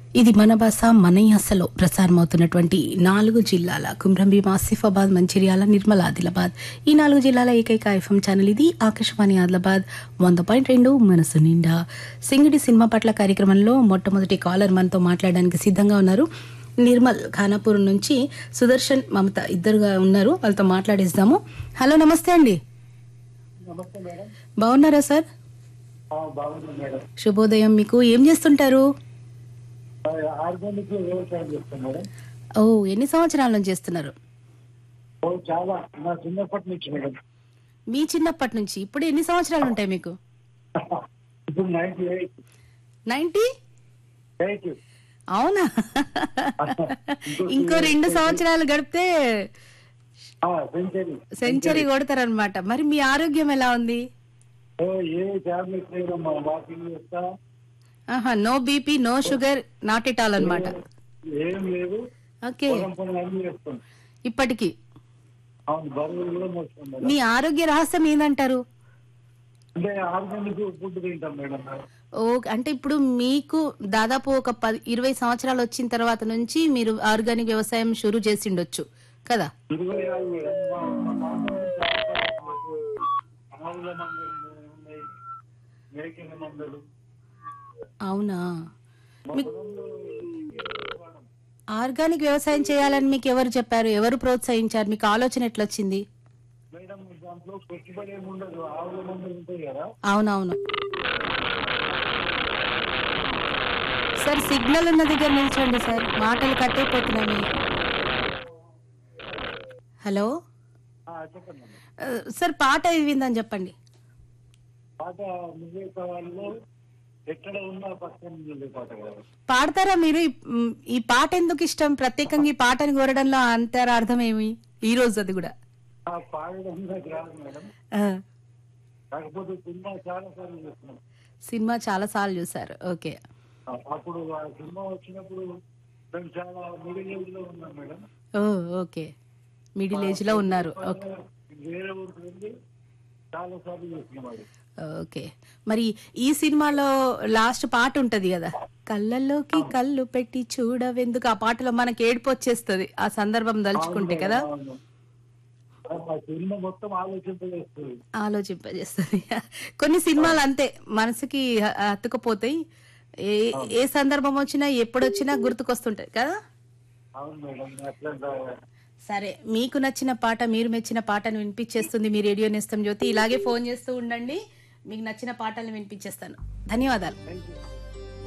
ఇది మన భాష మన యాసలో ప్రసారమవుతున్నటువంటి నాలుగు జిల్లాల కుమ్రంభీం ఆసిఫాబాద్ మంచిర్యాల నిర్మల్ ఆదిలాబాద్ ఈ నాలుగు జిల్లాల ఏకైక ఎఫ్ఎం ఛానల్ ఇది ఆకాశవాణి ఆదిలాబాద్ వంద పాయింట్ రెండు మనసు నిండా సింగిడి సినిమా పట్ల కార్యక్రమంలో మొట్టమొదటి కాలర్ మనతో మాట్లాడడానికి సిద్ధంగా ఉన్నారు నిర్మల్ ఖానాపూర్ నుంచి సుదర్శన్ మమత ఇద్దరుగా ఉన్నారు వాళ్ళతో మాట్లాడేద్దాము హలో నమస్తే అండి నమస్తే మేడం బాగున్నారా సార్ ఆ, బాగుంది మేడం శుభోదయం మీకు ఏం చేస్తుంటారు ఆ, ఆర్గానిక్ వ్యవసాయం చేస్తాం మేడం ఓ ఎన్ని సంవత్సరాల నుంచి చేస్తున్నారు ఓ చాలా నా చిన్నప్పటి నుంచి మేడం మీ చిన్నప్పటి నుంచి ఇప్పుడు ఎన్ని సంవత్సరాలు ఉంటాయి మీకు ఇప్పుడు నైన్టీ ఎయిట్ నైన్టీ ఎయిట్ అవునా ఇంకో రెండు సంవత్సరాలు గడిపితే సెంచరీ సెంచరీ కొడతారనమాట మరి మీ ఆరోగ్యం ఎలా ఉంది ఓ ఏ టాబ్లెట్ లేదమ్మా వాకింగ్ చేస్తా ఆహా no BP no sugar not at all అనమాట ఏం లేదు ఓకే పొలం పనులు అన్ని చేస్తాం ఇప్పటికి అవును బరువు కూడా మోస్తాం మేడం మీ ఆరోగ్య రహస్యం ఏందంటారు అంటే ఆర్గానిక్ ఫుడ్ తింటాం మేడం ఓ అంటే ఇప్పుడు మీకు దాదాపు ఒక పది ఇరవై సంవత్సరాలు వచ్చిన తర్వాత నుంచి మీరు ఆర్గానిక్ వ్యవసాయం షురూ చేసిండొచ్చు కదా ఇరవై ఆరు మేడం మా- మా మామూలు మాకు ఆవుల మందలు ఉన్నాయి మేకల మందలు అవునా మా మీ- పొలంలో ఆర్గానిక్ వ్యవసాయం చేయాలని మీకు ఎవరు చెప్పారు ఎవరు ప్రోత్సహించారు మీకు ఆలోచన ఎట్లా వచ్చింది మేడం దాంట్లో పెట్టుబడి ఏమి ఉండదు ఆవుల మందులు ఉంటాయి కదా అవునవును సార్ సిగ్నల్ ఉన్న దగ్గర నిల్చోండి సార్ మాటలు కట్ అయిపోతున్నాయి మీ. హలో ఆ, చెప్పండి మేడం. ఆ, సార్ పాట విందని చెప్పండి పాట నువ్వే కావాలో ఎక్కడ ఉన్నా పక్కన నిలే పాట కదా పాడతారా మీరు ఈ- మ్, ఈ పాట ఎందుకు ఇష్టం ప్రత్యేకంగా ఈ పాటని కోరడంలో అంతర అర్థం ఏమి ఈ రోజు అది కూడా ఆ పాడడం నాకు రాదు మేడం ఆ, కాకపోతే సినిమా చాలా సార్లు చేస్తున్నాం సినిమా చాలా సార్లు చూసారు ఓకే ఆ, అప్పుడు ఆ సినిమా వచ్చినప్పుడు మేము చాలా మిడిల్ ఏజ్ లో ఉన్నాం మేడం ఓ ఓకే మిడిల్ ఏజ్ లో ఉన్నారు ఓకే వేరే ఊరికి వెళ్ళి చాలా సార్లు చేస్తున్నాం అది ఓకే మరి ఈ సినిమాలో లాస్ట్ పాట ఉంటది కదా కళ్ళల్లోకి కళ్ళు పెట్టి చూడవెందుకు ఆ పాటలో మనకి ఏడుపు వచ్చేస్తుంది ఆ సందర్భం తలుచుకుంటే కదా అవును. ఆ సినిమా మొత్తం ఆలోచింపజేస్తుంది ఆలోచింపజేస్తుంది కొన్ని సినిమాలు అంతే మనసుకి హ- హత్తుకుపోతాయి ఏ ఏ సందర్భం వచ్చినా ఎప్పుడు వచ్చినా గుర్తుకొస్తుంటాయి కదా అవును మేడం అట్లా సరే మీకు నచ్చిన పాట మీరు మెచ్చిన పాటను వినిపించేస్తుంది మీ రేడియో నేస్తం జ్యోతి ఇలాగే ఫోన్ చేస్తూ ఉండండి మీకు నచ్చిన పాటలు వినిపించేస్తాను ధన్యవాదాలు థ్యాంక్ యూ